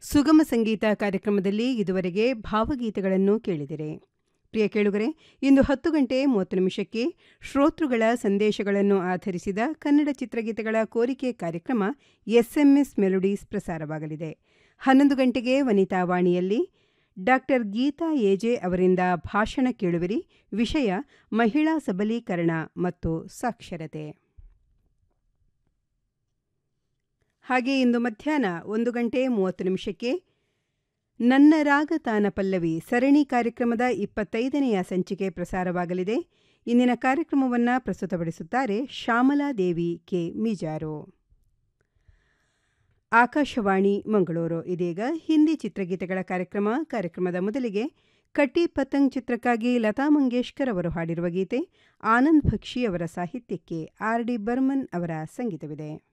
ಸುಗಮ ಸಂಗೀತ ಕಾರ್ಯಕ್ರಮದಲ್ಲಿ ಇದುವರೆಗೆ ಭಾವಗೀತೆಗಳನ್ನು ಕೇಳಿದಿರಿ ಪ್ರಿಯ ಕೇಳುಗರೆ ಇಂದು ಹತ್ತು ಗಂಟೆ ಮೂವತ್ತು ನಿಮಿಷಕ್ಕೆ ಶ್ರೋತೃಗಳ ಸಂದೇಶಗಳನ್ನು ಆಧರಿಸಿದ ಕನ್ನಡ ಚಿತ್ರಗೀತೆಗಳ ಕೋರಿಕೆ ಕಾರ್ಯಕ್ರಮ ಎಸ್ಎಂಎಸ್ ಮೆಲೋಡೀಸ್ ಪ್ರಸಾರವಾಗಲಿದೆ ಹನ್ನೊಂದು ಗಂಟೆಗೆ ವನಿತಾ ವಾಣಿಯಲ್ಲಿ ಡಾಕ್ಟರ್ ಗೀತಾ ಎಜೆ ಅವರಿಂದ ಭಾಷಣ ಕೇಳುವಿರಿ ವಿಷಯ ಮಹಿಳಾ ಸಬಲೀಕರಣ ಮತ್ತು ಸಾಕ್ಷರತೆ ಹಾಗೆ ಇಂದು ಮಧ್ಯಾಹ್ನ ಒಂದು ಗಂಟೆ ಮೂವತ್ತು ನಿಮಿಷಕ್ಕೆ ನನ್ನ ರಾಗತಾನ ಪಲ್ಲವಿ ಸರಣಿ ಕಾರ್ಯಕ್ರಮದ ಇಪ್ಪತ್ತೈದನೆಯ ಸಂಚಿಕೆ ಪ್ರಸಾರವಾಗಲಿದೆ ಇಂದಿನ ಕಾರ್ಯಕ್ರಮವನ್ನು ಪ್ರಸ್ತುತಪಡಿಸುತ್ತಾರೆ ಶ್ಯಾಮಲಾದೇವಿ ಕೆ ಮೀಜಾರು ಆಕಾಶವಾಣಿ ಮಂಗಳೂರು ಇದೀಗ ಹಿಂದಿ ಚಿತ್ರಗೀತೆಗಳ ಕಾರ್ಯಕ್ರಮ ಕಾರ್ಯಕ್ರಮದ ಮೊದಲಿಗೆ ಕಟ್ಟಿ ಪತಂಗ್ ಚಿತ್ರಕ್ಕಾಗಿ ಲತಾ ಮಂಗೇಶ್ಕರ್ ಅವರು ಹಾಡಿರುವ ಗೀತೆ ಆನಂದ್ ಭಕ್ಷಿ ಅವರ ಸಾಹಿತ್ಯಕ್ಕೆ ಆರ್ ಡಿ ಬರ್ಮನ್ ಅವರ ಸಂಗೀತವಿದೆ